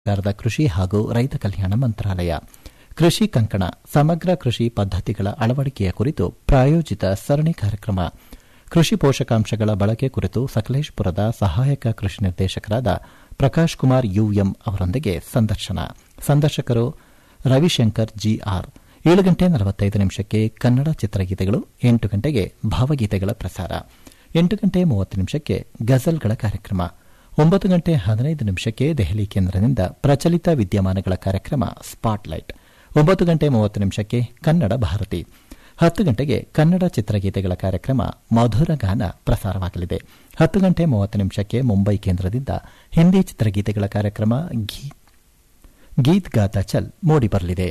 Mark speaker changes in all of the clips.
Speaker 1: ಸರ್ಕಾರದ ಕೃಷಿ ಹಾಗೂ ರೈತ ಕಲ್ಯಾಣ ಮಂತ್ರಾಲಯ ಕೃಷಿ ಕಂಕಣ ಸಮಗ್ರ ಕೃಷಿ ಪದ್ದತಿಗಳ ಅಳವಡಿಕೆಯ ಕುರಿತು ಪ್ರಾಯೋಜಿತ ಸರಣಿ ಕಾರ್ಯಕ್ರಮ ಕೃಷಿ ಪೋಷಕಾಂಶಗಳ ಬಳಕೆ ಕುರಿತು ಸಕಲೇಶಪುರದ ಸಹಾಯಕ ಕೃಷಿ ನಿರ್ದೇಶಕರಾದ ಪ್ರಕಾಶ್ ಕುಮಾರ್ ಯುಎಂ ಅವರೊಂದಿಗೆ ಸಂದರ್ಶನ ಸಂದರ್ಶಕರು ರವಿಶಂಕರ್ ಜಿಆರ್ ಏಳು ಗಂಟೆ ನಲವತ್ತೈದು ನಿಮಿಷಕ್ಕೆ ಕನ್ನಡ ಚಿತ್ರಗೀತೆಗಳು ಎಂಟು ಗಂಟೆಗೆ ಭಾವಗೀತೆಗಳ ಪ್ರಸಾರ ಎಂಟು ಗಂಟೆ ಮೂವತ್ತು ನಿಮಿಷಕ್ಕೆ ಗಜಲ್ಗಳ ಕಾರ್ಯಕ್ರಮ ಒಂಬತ್ತು ಗಂಟೆ ಹದಿನೈದು ನಿಮಿಷಕ್ಕೆ ದೆಹಲಿ ಕೇಂದ್ರದಿಂದ ಪ್ರಚಲಿತ ವಿದ್ಯಮಾನಗಳ ಕಾರ್ಯಕ್ರಮ ಸ್ಪಾಟ್ಲೈಟ್ ಒಂಬತ್ತು ಗಂಟೆ ಮೂವತ್ತು ನಿಮಿಷಕ್ಕೆ ಕನ್ನಡ ಭಾರತಿ ಹತ್ತು ಗಂಟೆಗೆ ಕನ್ನಡ ಚಿತ್ರಗೀತೆಗಳ ಕಾರ್ಯಕ್ರಮ ಮಧುರ ಗಾನ ಪ್ರಸಾರವಾಗಲಿದೆ ಹತ್ತು ಗಂಟೆ ಮೂವತ್ತು ನಿಮಿಷಕ್ಕೆ ಮುಂಬೈ ಕೇಂದ್ರದಿಂದ ಹಿಂದಿ ಚಿತ್ರಗೀತೆಗಳ ಕಾರ್ಯಕ್ರಮ ಗೀತ್ ಗಾತಾ ಚಲ್ ಮೂಡಿಬರಲಿದೆ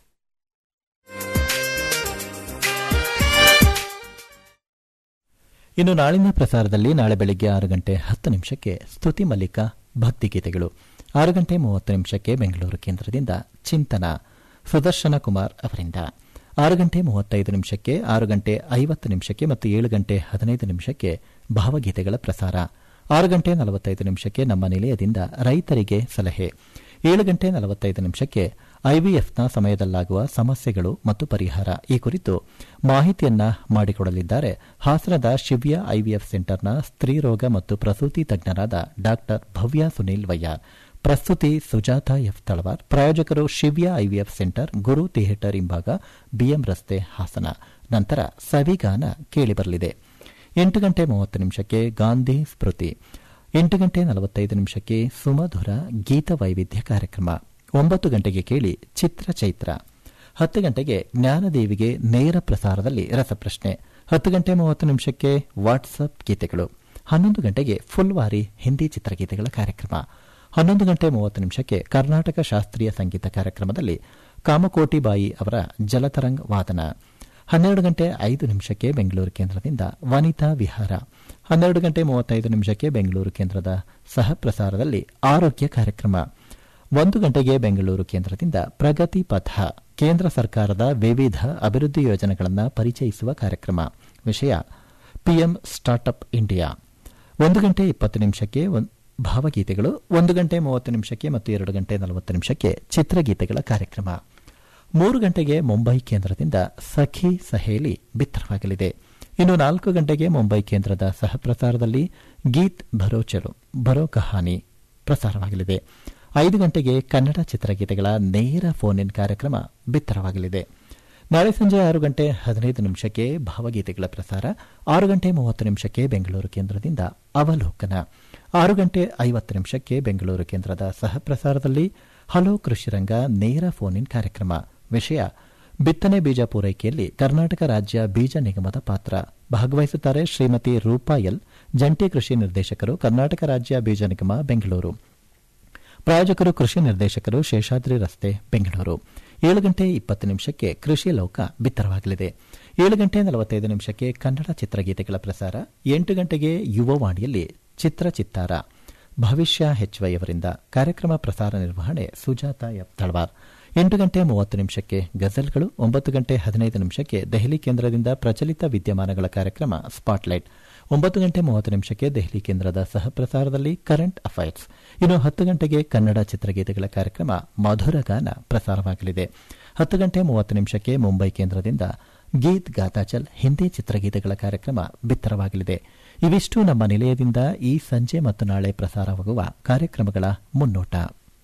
Speaker 1: ಇನ್ನು ನಾಳಿನ ಪ್ರಸಾರದಲ್ಲಿ ನಾಳೆ ಬೆಳಗ್ಗೆ ಆರು ಗಂಟೆ ಹತ್ತು ನಿಮಿಷಕ್ಕೆ ಸ್ತುತಿ ಮಲ್ಲಿಕ ಭಕ್ತಿಗೀತೆಗಳು ಆರು ಗಂಟೆ ಮೂವತ್ತು ನಿಮಿಷಕ್ಕೆ ಬೆಂಗಳೂರು ಕೇಂದ್ರದಿಂದ ಚಿಂತನ ಸುದರ್ಶನ ಕುಮಾರ್ ಅವರಿಂದ ಆರು ಗಂಟೆ ಮೂವತ್ತೈದು ನಿಮಿಷಕ್ಕೆ ಆರು ಗಂಟೆ ಐವತ್ತು ನಿಮಿಷಕ್ಕೆ ಮತ್ತು ಏಳು ಗಂಟೆ ಹದಿನೈದು ನಿಮಿಷಕ್ಕೆ ಭಾವಗೀತೆಗಳ ಪ್ರಸಾರ ಆರು ಗಂಟೆ ನಲವತ್ತೈದು ನಿಮಿಷಕ್ಕೆ ನಮ್ಮ ನಿಲಯದಿಂದ ರೈತರಿಗೆ ಸಲಹೆ ಏಳು ಗಂಟೆ ನಲವತ್ತೈದು ನಿಮಿಷಕ್ಕೆ ಐವಿಎಫ್ನ ಸಮಯದಲ್ಲಾಗುವ ಸಮಸ್ಯೆಗಳು ಮತ್ತು ಪರಿಹಾರ ಈ ಕುರಿತು ಮಾಹಿತಿಯನ್ನ ಮಾಡಿಕೊಡಲಿದ್ದಾರೆ ಹಾಸನದ ಶಿವ್ಯ ಐವಿಎಫ್ ಸೆಂಟರ್ನ ಸ್ತ್ರೀರೋಗ ಮತ್ತು ಪ್ರಸೂತಿ ತಜ್ಞರಾದ ಡಾ ಭವ್ಯ ಸುನೀಲ್ ವಯ್ಯಾರ್ ಪ್ರಸ್ತುತಿ ಸುಜಾತ ಎಫ್ ತಳವಾರ್ ಪ್ರಾಯೋಜಕರು Shivya IVF centre Guru theatre ಹಿಂಭಾಗ ಬಿಎಂ ರಸ್ತೆ ಹಾಸನ ನಂತರ ಸವಿಗಾನ ಕೇಳಿಬರಲಿದೆ ಎಂಟು ಗಂಟೆ ಮೂವತ್ತು ನಿಮಿಷಕ್ಕೆ ಗಾಂಧಿ ಸ್ಮೃತಿ ಎಂಟು ಗಂಟೆ ನಲವತ್ತೈದು ನಿಮಿಷಕ್ಕೆ ಸುಮಧುರ ಗೀತ ವೈವಿಧ್ಯ ಕಾರ್ಯಕ್ರಮ ಒಂಬತ್ತು ಗಂಟೆಗೆ ಕೇಳಿ ಚಿತ್ರ ಚೈತ್ರ ಹತ್ತು ಗಂಟೆಗೆ ಜ್ಞಾನದೇವಿಗೆ ನೇರ ಪ್ರಸಾರದಲ್ಲಿ ರಸಪ್ರಶ್ನೆ ಹತ್ತು ಗಂಟೆ ಮೂವತ್ತು ನಿಮಿಷಕ್ಕೆ ವಾಟ್ಸಪ್ ಗೀತೆಗಳು ಹನ್ನೊಂದು ಗಂಟೆಗೆ ಫುಲ್ವಾರಿ ಹಿಂದಿ ಚಿತ್ರಗೀತೆಗಳ ಕಾರ್ಯಕ್ರಮ ಹನ್ನೊಂದು ಗಂಟೆ ಮೂವತ್ತು ನಿಮಿಷಕ್ಕೆ ಕರ್ನಾಟಕ ಶಾಸ್ತ್ರೀಯ ಸಂಗೀತ ಕಾರ್ಯಕ್ರಮದಲ್ಲಿ ಕಾಮಕೋಟಿ ಬಾಯಿ ಅವರ ಜಲತರಂಗ್ ವಾದನ ಹನ್ನೆರಡು ಗಂಟೆ ಐದು ನಿಮಿಷಕ್ಕೆ ಬೆಂಗಳೂರು ಕೇಂದ್ರದಿಂದ ವನಿತಾ ವಿಹಾರ ಹನ್ನೆರಡು ಗಂಟೆ ಮೂವತ್ತೈದು ನಿಮಿಷಕ್ಕೆ ಬೆಂಗಳೂರು ಕೇಂದ್ರದ ಸಹ ಪ್ರಸಾರದಲ್ಲಿ ಆರೋಗ್ಯ ಕಾರ್ಯಕ್ರಮ ಒಂದು ಗಂಟೆಗೆ ಬೆಂಗಳೂರು ಕೇಂದ್ರದಿಂದ ಪ್ರಗತಿ ಪಥ ಕೇಂದ್ರ ಸರ್ಕಾರದ ವಿವಿಧ ಅಭಿವೃದ್ಧಿ ಯೋಜನೆಗಳನ್ನು ಪರಿಚಯಿಸುವ ಕಾರ್ಯಕ್ರಮ ವಿಷಯ ಪಿಎಂ ಸ್ಟಾರ್ಟ್ಅಪ್ ಇಂಡಿಯಾ ಒಂದು ಗಂಟೆ ಇಪ್ಪತ್ತು ನಿಮಿಷಕ್ಕೆ ಭಾವಗೀತೆಗಳು ಒಂದು ಗಂಟೆ ಮೂವತ್ತು ನಿಮಿಷಕ್ಕೆ ಮತ್ತು ಎರಡು ಗಂಟೆ ನಲವತ್ತು ನಿಮಿಷಕ್ಕೆ ಚಿತ್ರಗೀತೆಗಳ ಕಾರ್ಯಕ್ರಮ ಮೂರು ಗಂಟೆಗೆ ಮುಂಬೈ ಕೇಂದ್ರದಿಂದ ಸಖಿ ಸಹೇಲಿ ಬಿತ್ತರವಾಗಲಿದೆ ಇನ್ನು ನಾಲ್ಕು ಗಂಟೆಗೆ ಮುಂಬೈ ಕೇಂದ್ರದ ಸಹ ಪ್ರಸಾರದಲ್ಲಿ ಗೀತ್ ಭರೋಚರು ಭರೋ ಕಹಾನಿ ಪ್ರಸಾರವಾಗಲಿದೆ ಐದು ಗಂಟೆಗೆ ಕನ್ನಡ ಚಿತ್ರಗೀತೆಗಳ ನೇರ ಫೋನ್ ಇನ್ ಕಾರ್ಯಕ್ರಮ ಬಿತ್ತರವಾಗಲಿದೆ ನಾಳೆ ಸಂಜೆ ಆರು ಗಂಟೆ ಹದಿನೈದು ನಿಮಿಷಕ್ಕೆ ಭಾವಗೀತೆಗಳ ಪ್ರಸಾರ ಆರು ಗಂಟೆ ಮೂವತ್ತು ನಿಮಿಷಕ್ಕೆ ಬೆಂಗಳೂರು ಕೇಂದ್ರದಿಂದ ಅವಲೋಕನ ಆರು ಗಂಟೆ ಐವತ್ತು ನಿಮಿಷಕ್ಕೆ ಬೆಂಗಳೂರು ಕೇಂದ್ರದ ಸಹ ಪ್ರಸಾರದಲ್ಲಿ ಹಲೋ ಕೃಷಿರಂಗ ನೇರ ಫೋನ್ ಇನ್ ಕಾರ್ಯಕ್ರಮ ವಿಷಯ ಬಿತ್ತನೆ ಬೀಜ ಪೂರೈಕೆಯಲ್ಲಿ ಕರ್ನಾಟಕ ರಾಜ್ಯ ಬೀಜ ನಿಗಮದ ಪಾತ್ರ ಭಾಗವಹಿಸುತ್ತಾರೆ ಶ್ರೀಮತಿ ರೂಪಾ ಎಲ್ ಜಂಟಿ ಕೃಷಿ ನಿರ್ದೇಶಕರು ಕರ್ನಾಟಕ ರಾಜ್ಯ ಬೀಜ ನಿಗಮ ಬೆಂಗಳೂರು ಪ್ರಾಯೋಜಕರು ಕೃಷಿ ನಿರ್ದೇಶಕರು ಶೇಷಾದ್ರಿ ರಸ್ತೆ ಬೆಂಗಳೂರು ಏಳು ಗಂಟೆ ಇಪ್ಪತ್ತು ನಿಮಿಷಕ್ಕೆ ಕೃಷಿ ಲೋಕ ಬಿತ್ತರವಾಗಲಿದೆ ಏಳು ಗಂಟೆ ನಲವತ್ತೈದು ನಿಮಿಷಕ್ಕೆ ಕನ್ನಡ ಚಿತ್ರಗೀತೆಗಳ ಪ್ರಸಾರ ಎಂಟು ಗಂಟೆಗೆ ಯುವವಾಣಿಯಲ್ಲಿ ಚಿತ್ರ ಚಿತ್ತಾರ ಭವಿಷ್ಯ ಹೆಚ್ವೈ ಅವರಿಂದ ಕಾರ್ಯಕ್ರಮ ಪ್ರಸಾರ ನಿರ್ವಹಣೆ ಸುಜಾತ ಎಫ್ ತಳವಾರ್ ಎಂಟು ಗಂಟೆ ಮೂವತ್ತು ನಿಮಿಷಕ್ಕೆ ಗಜಲ್ಗಳು ಒಂಬತ್ತು ಗಂಟೆ ಹದಿನೈದು ನಿಮಿಷಕ್ಕೆ ದೆಹಲಿ ಕೇಂದ್ರದಿಂದ ಪ್ರಚಲಿತ ವಿದ್ಯಮಾನಗಳ ಕಾರ್ಯಕ್ರಮ ಸ್ಪಾಟ್ಲೈಟ್ ಒಂಬತ್ತು ಗಂಟೆ ಮೂವತ್ತು ನಿಮಿಷಕ್ಕೆ ದೆಹಲಿ ಕೇಂದ್ರದ ಸಹ ಪ್ರಸಾರದಲ್ಲಿ ಕರೆಂಟ್ ಅಫೈರ್ಸ್ ಇನ್ನು ಹತ್ತು ಗಂಟೆಗೆ ಕನ್ನಡ ಚಿತ್ರಗೀತೆಗಳ ಕಾರ್ಯಕ್ರಮ ಮಧುರ ಗಾನ ಪ್ರಸಾರವಾಗಲಿದೆ ಹತ್ತು ಗಂಟೆ ಮೂವತ್ತು ನಿಮಿಷಕ್ಕೆ ಮುಂಬೈ ಕೇಂದ್ರದಿಂದ ಗೀತ್ ಗಾತಾಚಲ್ ಹಿಂದಿ ಚಿತ್ರಗೀತೆಗಳ ಕಾರ್ಯಕ್ರಮ ಬಿತ್ತರವಾಗಲಿದೆ ಇವಿಷ್ಟು ನಮ್ಮ ನಿಲಯದಿಂದ ಈ ಸಂಜೆ ಮತ್ತು ನಾಳೆ ಪ್ರಸಾರವಾಗುವ ಕಾರ್ಯಕ್ರಮಗಳ ಮುನ್ನೋಟ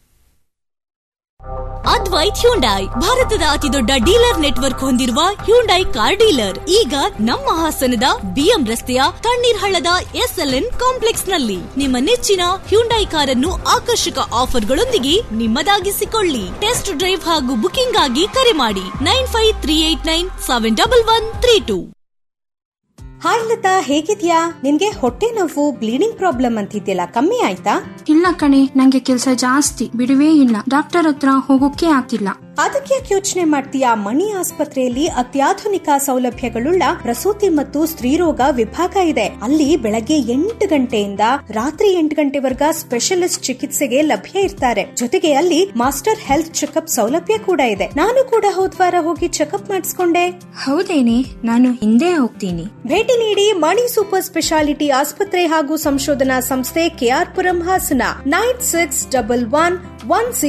Speaker 2: ಅದ್ವೈತ್ ಹ್ಯುಂಡೈ ಭಾರತದ ಅತಿದೊಡ್ಡ ಡೀಲರ್ ನೆಟ್ವರ್ಕ್ ಹೊಂದಿರುವ ಹ್ಯುಂಡೈ ಕಾರ್ ಡೀಲರ್ ಈಗ ನಮ್ಮ ಹಾಸನದ ಬಿಎಂ ರಸ್ತೆಯ ತಣ್ಣೀರ್ ಹಳ್ಳದ ಎಸ್ಎಲ್ಎನ್ ಕಾಂಪ್ಲೆಕ್ಸ್ ನಲ್ಲಿ ನಿಮ್ಮ ನೆಚ್ಚಿನ ಹ್ಯುಂಡೈ ಕಾರನ್ನು ಆಕರ್ಷಕ ಆಫರ್ಗಳೊಂದಿಗೆ ನಿಮ್ಮದಾಗಿಸಿಕೊಳ್ಳಿ ಟೆಸ್ಟ್ ಡ್ರೈವ್ ಹಾಗೂ ಬುಕಿಂಗ್ ಆಗಿ ಕರೆ ಮಾಡಿ nine five three eight nine seven double one three two
Speaker 3: hi Latha ಹೇಗಿದ್ಯಾ ನಿನ್ಗೆ ಹೊಟ್ಟೆ ನೋವು ಬ್ಲೀಡಿಂಗ್ ಪ್ರಾಬ್ಲಮ್ ಅಂತಿದ್ಯಲ್ಲ ಕಮ್ಮಿ ಆಯ್ತಾ
Speaker 4: ಇಲ್ಲ ಕಣೆ ನಂಗೆ ಕೆಲ್ಸ ಜಾಸ್ತಿ ಬಿಡುವೇ ಇಲ್ಲ ಡಾಕ್ಟರ್ ಹತ್ರ ಹೋಗೋಕೆ ಆಗ್ತಿಲ್ಲ
Speaker 3: ಅದಕ್ಕೆ ಯಾಕೆ ಯೋಚನೆ ಮಾಡ್ತೀಯಾ ಮಣಿ ಆಸ್ಪತ್ರೆಯಲ್ಲಿ ಅತ್ಯಾಧುನಿಕ ಸೌಲಭ್ಯಗಳುಳ್ಳ ಪ್ರಸೂತಿ ಮತ್ತು ಸ್ತ್ರೀರೋಗ ವಿಭಾಗ ಇದೆ ಅಲ್ಲಿ ಬೆಳಗ್ಗೆ ಎಂಟು ಗಂಟೆಯಿಂದ ರಾತ್ರಿ ಎಂಟು ಗಂಟೆವರೆಗ ಸ್ಪೆಷಲಿಸ್ಟ್ ಚಿಕಿತ್ಸೆಗೆ ಲಭ್ಯ ಇರ್ತಾರೆ ಜೊತೆಗೆ ಅಲ್ಲಿ ಮಾಸ್ಟರ್ ಹೆಲ್ತ್ ಚೆಕಪ್ ಸೌಲಭ್ಯ ಕೂಡ ಇದೆ ನಾನು ಕೂಡ ಹೋದ್ವಾರ ಹೋಗಿ ಚೆಕಪ್ ಮಾಡಿಸ್ಕೊಂಡೆ
Speaker 4: ಹೌದೇನೆ ನಾನು ಹಿಂದೆ ಹೋಗ್ತೀನಿ
Speaker 3: ಭೇಟಿ ನೀಡಿ ಮಣಿ ಸೂಪರ್ ಸ್ಪೆಷಾಲಿಟಿ ಆಸ್ಪತ್ರೆ ಹಾಗೂ ಸಂಶೋಧನಾ ಸಂಸ್ಥೆ KR Puram Hassan nine six double one one